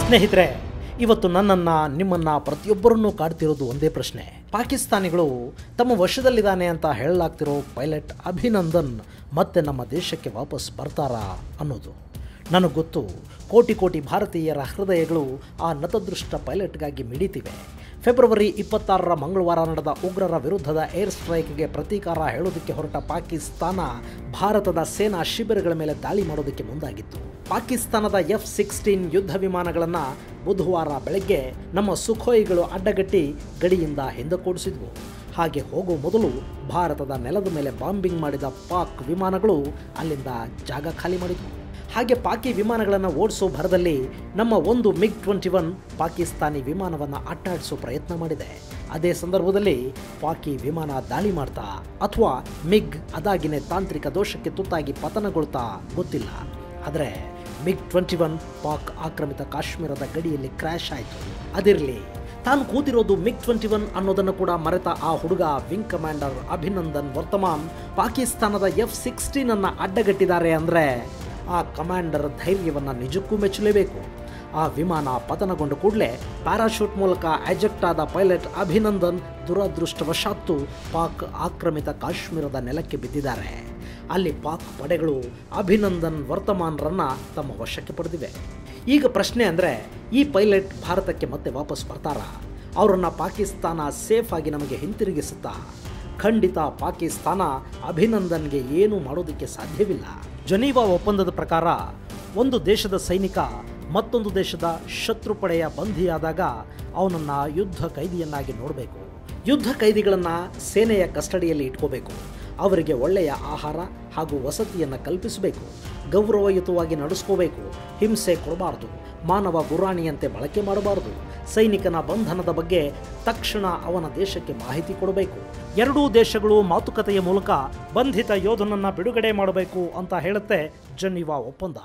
ಸ್ನೇಹಿತರೆ ಇವತ್ತು ನನ್ನನ್ನು ನಿಮ್ಮನ್ನು ಪ್ರತಿಯೊಬ್ಬರನ್ನೂ ಕಾಡ್ತಿರೋದು ಒಂದೇ ಪ್ರಶ್ನೆ ಪಾಕಿಸ್ತಾನಿಗಳು ತಮ್ಮ ವಶದಲ್ಲಿದ್ದಾನೆ ಅಂತ ಹೇಳಲಾಗ್ತಿರೋ ಪೈಲಟ್ ಅಭಿನಂದನ್ ಮತ್ತೆ ನಮ್ಮ ದೇಶಕ್ಕೆ ವಾಪಸ್ ಬರ್ತಾರಾ ಅನ್ನೋದು ನನಗೆ ಗೊತ್ತು ಕೋಟಿ ಕೋಟಿ ಭಾರತೀಯರ ಹೃದಯಗಳು ಆ ನತದೃಷ್ಟ ಪೈಲಟ್ಗಾಗಿ ಮಿಡಿತಿವೆ ಫೆಬ್ರವರಿ ಇಪ್ಪತ್ತಾರರ ಮಂಗಳವಾರ ನಡೆದ ಉಗ್ರರ ವಿರುದ್ಧದ ಏರ್ ಸ್ಟ್ರೈಕ್ಗೆ ಪ್ರತೀಕಾರ ಹೇಳೋದಕ್ಕೆ ಹೊರಟ ಪಾಕಿಸ್ತಾನ ಭಾರತದ ಸೇನಾ ಶಿಬಿರಗಳ ಮೇಲೆ ದಾಳಿ ಮಾಡೋದಕ್ಕೆ ಮುಂದಾಗಿತ್ತು ಪಾಕಿಸ್ತಾನದ ಎಫ್ ಸಿಕ್ಸ್ಟೀನ್ ಯುದ್ಧ ವಿಮಾನಗಳನ್ನು ಬುಧವಾರ ಬೆಳಗ್ಗೆ ನಮ್ಮ ಸುಖೋಯಿಗಳು ಅಡ್ಡಗಟ್ಟಿ ಗಡಿಯಿಂದ ಹಿಂದಕ್ಕೋಡಿಸಿದ್ವು ಹಾಗೆ ಹೋಗೋ ಮೊದಲು ಭಾರತದ ನೆಲದ ಮೇಲೆ ಬಾಂಬಿಂಗ್ ಮಾಡಿದ ಪಾಕ್ ವಿಮಾನಗಳು ಅಲ್ಲಿಂದ ಜಾಗ ಖಾಲಿ ಮಾಡಿದ್ವು ಹಾಗೆ ಪಾಕಿ ವಿಮಾನಗಳನ್ನು ಓಡಿಸೋ ಭರದಲ್ಲಿ ನಮ್ಮ ಒಂದು ಮಿಗ್ ಟ್ವೆಂಟಿ ಒನ್ ಪಾಕಿಸ್ತಾನಿ ವಿಮಾನವನ್ನು ಅಟ್ಟಾಡಿಸೋ ಪ್ರಯತ್ನ ಮಾಡಿದೆ ಅದೇ ಸಂದರ್ಭದಲ್ಲಿ ಪಾಕಿ ವಿಮಾನ ದಾಳಿ ಮಾಡ್ತಾ ಅಥವಾ ಮಿಗ್ ಅದಾಗಿನೇ ತಾಂತ್ರಿಕ ದೋಷಕ್ಕೆ ತುತ್ತಾಗಿ ಪತನಗೊಳ್ತಾ ಗೊತ್ತಿಲ್ಲ ಆದರೆ ಮಿಗ್ ಟ್ವೆಂಟಿ ಒನ್ ಪಾಕ್ ಆಕ್ರಮಿತ ಕಾಶ್ಮೀರದ ಗಡಿಯಲ್ಲಿ ಕ್ರ್ಯಾಶ್ ಆಯಿತು ಅದಿರಲಿ ತಾನು ಕೂತಿರೋದು ಮಿಗ್ ಟ್ವೆಂಟಿ ಒನ್ ಅನ್ನೋದನ್ನು ಕೂಡ ಮರೆತ ಆ ಹುಡುಗ ವಿಂಗ್ ಕಮಾಂಡರ್ ಅಭಿನಂದನ್ ವರ್ತಮಾನ್ ಪಾಕಿಸ್ತಾನದ ಎಫ್ ಸಿಕ್ಸ್ಟೀನ್ ಅನ್ನ ಅಡ್ಡಗಟ್ಟಿದ್ದಾರೆ ಅಂದರೆ ಆ ಕಮಾಂಡರ್ ಧೈರ್ಯವನ್ನು ನಿಜಕ್ಕೂ ಮೆಚ್ಚಲೇಬೇಕು ಆ ವಿಮಾನ ಪತನಗೊಂಡ ಕೂಡಲೇ ಪ್ಯಾರಾಶೂಟ್ ಮೂಲಕ ಅಜೆಕ್ಟ್ ಆದ ಪೈಲಟ್ ಅಭಿನಂದನ್ ದುರದೃಷ್ಟವಶಾತ್ತು ಪಾಕ್ ಆಕ್ರಮಿತ ಕಾಶ್ಮೀರದ ನೆಲಕ್ಕೆ ಬಿದ್ದಿದ್ದಾರೆ ಅಲ್ಲಿ ಪಾಕ್ ಪಡೆಗಳು ಅಭಿನಂದನ್ ವರ್ತಮಾನ್ರನ್ನ ತಮ್ಮ ವಶಕ್ಕೆ ಪಡೆದಿವೆ ಈಗ ಪ್ರಶ್ನೆ ಅಂದರೆ ಈ ಪೈಲಟ್ ಭಾರತಕ್ಕೆ ಮತ್ತೆ ವಾಪಸ್ ಬರ್ತಾರಾ ಅವರನ್ನು ಪಾಕಿಸ್ತಾನ ಸೇಫ್ ಆಗಿ ನಮಗೆ ಹಿಂತಿರುಗಿಸುತ್ತಾ ಖಂಡಿತ ಪಾಕಿಸ್ತಾನ ಅಭಿನಂದನ್ಗೆ ಏನು ಮಾಡೋದಕ್ಕೆ ಸಾಧ್ಯವಿಲ್ಲ ಜನೀವಾ ಒಪ್ಪಂದದ ಪ್ರಕಾರ ಒಂದು ದೇಶದ ಸೈನಿಕ ಮತ್ತೊಂದು ದೇಶದ ಶತ್ರು ಪಡೆಯ ಬಂಧಿಯಾದಾಗ ಅವನನ್ನು ಯುದ್ಧ ಕೈದಿಯನ್ನಾಗಿ ನೋಡಬೇಕು ಯುದ್ಧ ಕೈದಿಗಳನ್ನು ಸೇನೆಯ ಕಸ್ಟಡಿಯಲ್ಲಿ ಇಟ್ಕೋಬೇಕು ಅವರಿಗೆ ಒಳ್ಳೆಯ ಆಹಾರ ಹಾಗೂ ವಸತಿಯನ್ನು ಕಲ್ಪಿಸಬೇಕು ಗೌರವಯುತವಾಗಿ ನಡೆಸ್ಕೋಬೇಕು ಹಿಂಸೆ ಕೊಡಬಾರ್ದು ಮಾನವ ಗುರಾಣಿಯಂತೆ ಬಳಕೆ ಮಾಡಬಾರದು ಸೈನಿಕನ ಬಂಧನದ ಬಗ್ಗೆ ತಕ್ಷಣ ಅವನ ದೇಶಕ್ಕೆ ಮಾಹಿತಿ ಕೊಡಬೇಕು ಎರಡೂ ದೇಶಗಳು ಮಾತುಕತೆಯ ಮೂಲಕ ಬಂಧಿತ ಯೋಧನನ್ನ ಬಿಡುಗಡೆ ಮಾಡಬೇಕು ಅಂತ ಹೇಳುತ್ತೆ ಜನಿವಾ ಒಪ್ಪಂದ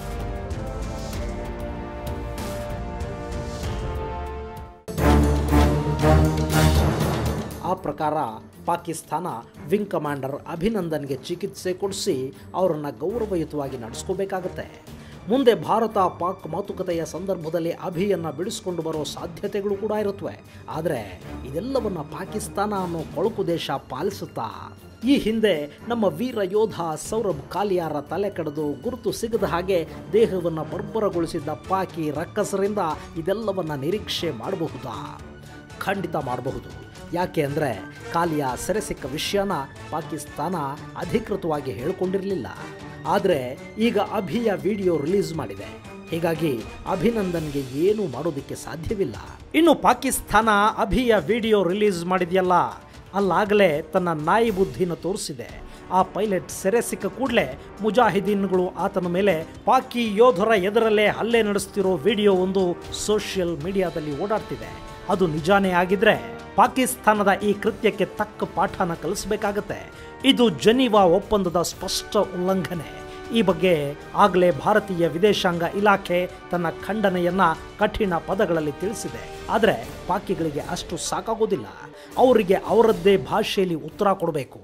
ಆ ಪ್ರಕಾರ ಪಾಕಿಸ್ತಾನ ವಿಂಗ್ ಕಮಾಂಡರ್ ಅಭಿನಂದನ್ಗೆ ಚಿಕಿತ್ಸೆ ಕೊಡಿಸಿ ಅವರನ್ನು ಗೌರವಯುತವಾಗಿ ನಡೆಸ್ಕೋಬೇಕಾಗತ್ತೆ ಮುಂದೆ ಭಾರತ ಪಾಕ್ ಮಾತುಕತೆಯ ಸಂದರ್ಭದಲ್ಲಿ ಅಭಿಯನ್ನು ಬಿಡಿಸ್ಕೊಂಡು ಬರೋ ಸಾಧ್ಯತೆಗಳು ಕೂಡ ಇರುತ್ತವೆ ಆದರೆ ಇದೆಲ್ಲವನ್ನ ಪಾಕಿಸ್ತಾನ ಅನ್ನೋ ಕೊಳಕು ದೇಶ ಪಾಲಿಸುತ್ತಾ ಈ ಹಿಂದೆ ನಮ್ಮ ವೀರ ಯೋಧ ಸೌರಭ್ ಕಾಲಿಯಾರ ತಲೆ ಕಡಿದು ಗುರುತು ಸಿಗದ ಹಾಗೆ ದೇಹವನ್ನು ಬರ್ಬರಗೊಳಿಸಿದ್ದ ಪಾಕಿ ರಕ್ಕಸರಿಂದ ಇದೆಲ್ಲವನ್ನ ನಿರೀಕ್ಷೆ ಮಾಡಬಹುದಾ ಖಂಡಿತ ಮಾಡಬಹುದು ಯಾಕೆ ಅಂದರೆ ಕಾಲಿಯ ಸೆರೆ ಸಿಕ್ಕ ವಿಷಯನ ಪಾಕಿಸ್ತಾನ ಅಧಿಕೃತವಾಗಿ ಹೇಳಿಕೊಂಡಿರಲಿಲ್ಲ ಆದರೆ ಈಗ ಅಭಿಯ ವಿಡಿಯೋ ರಿಲೀಸ್ ಮಾಡಿದೆ ಹೀಗಾಗಿ ಅಭಿನಂದನ್ಗೆ ಏನು ಮಾಡೋದಕ್ಕೆ ಸಾಧ್ಯವಿಲ್ಲ ಇನ್ನು ಪಾಕಿಸ್ತಾನ ಅಭಿಯ ವಿಡಿಯೋ ರಿಲೀಸ್ ಮಾಡಿದೆಯಲ್ಲ ಅಲ್ಲಾಗಲೇ ತನ್ನ ನಾಯಿ ಬುದ್ಧಿನ ತೋರಿಸಿದೆ ಆ ಪೈಲಟ್ ಸೆರೆ ಸಿಕ್ಕ ಕೂಡಲೇ ಮುಜಾಹಿದೀನ್ಗಳು ಆತನ ಮೇಲೆ ಪಾಕಿ ಯೋಧರ ಎದುರಲ್ಲೇ ಹಲ್ಲೆ ನಡೆಸ್ತಿರೋ ವಿಡಿಯೋ ಒಂದು ಸೋಷಿಯಲ್ ಮೀಡಿಯಾದಲ್ಲಿ ಓಡಾಡ್ತಿದೆ ಅದು ನಿಜಾನೇ ಆಗಿದ್ರೆ ಪಾಕಿಸ್ತಾನದ ಈ ಕೃತ್ಯಕ್ಕೆ ತಕ್ಕ ಪಾಠನ ಕಲಿಸಬೇಕಾಗತ್ತೆ ಇದು ಜನಿವಾ ಒಪ್ಪಂದದ ಸ್ಪಷ್ಟ ಉಲ್ಲಂಘನೆ ಈ ಬಗ್ಗೆ ಆಗಲೇ ಭಾರತೀಯ ವಿದೇಶಾಂಗ ಇಲಾಖೆ ತನ್ನ ಖಂಡನೆಯನ್ನ ಕಠಿಣ ಪದಗಳಲ್ಲಿ ತಿಳಿಸಿದೆ ಆದರೆ ಪಾಕಿಗಳಿಗೆ ಅಷ್ಟು ಸಾಕಾಗೋದಿಲ್ಲ ಅವರಿಗೆ ಅವರದ್ದೇ ಭಾಷೆಯಲ್ಲಿ ಉತ್ತರ ಕೊಡಬೇಕು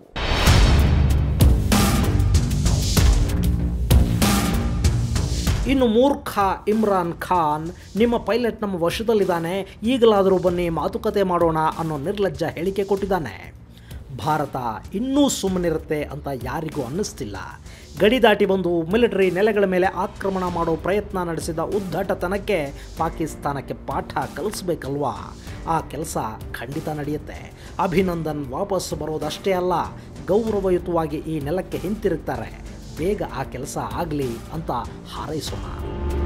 ಇನ್ನು ಮೂರ್ಖ ಇಮ್ರಾನ್ ಖಾನ್ ನಿಮ್ಮ ಪೈಲಟ್ ನಮ್ಮ ವಶದಲ್ಲಿದ್ದಾನೆ ಈಗಲಾದರೂ ಬನ್ನಿ ಮಾತುಕತೆ ಮಾಡೋಣ ಅನ್ನೋ ನಿರ್ಲಜ್ಜ ಹೇಳಿಕೆ ಕೊಟ್ಟಿದ್ದಾನೆ ಭಾರತ ಇನ್ನೂ ಸುಮ್ಮನಿರುತ್ತೆ ಅಂತ ಯಾರಿಗೂ ಅನ್ನಿಸ್ತಿಲ್ಲ ಗಡಿ ದಾಟಿ ಬಂದು ಮಿಲಿಟರಿ ನೆಲೆಗಳ ಮೇಲೆ ಆಕ್ರಮಣ ಮಾಡೋ ಪ್ರಯತ್ನ ನಡೆಸಿದ ಉದ್ದಟತನಕ್ಕೆ ಪಾಕಿಸ್ತಾನಕ್ಕೆ ಪಾಠ ಕಲಿಸ್ಬೇಕಲ್ವಾ ಆ ಕೆಲಸ ಖಂಡಿತ ನಡೆಯುತ್ತೆ ಅಭಿನಂದನ್ ವಾಪಸ್ ಬರೋದಷ್ಟೇ ಅಲ್ಲ ಗೌರವಯುತವಾಗಿ ಈ ನೆಲಕ್ಕೆ ಹಿಂತಿರುಗ್ತಾರೆ ಬೇಗ ಆ ಕೆಲಸ ಆಗಲಿ ಅಂತ ಹಾರೈಸೋಣ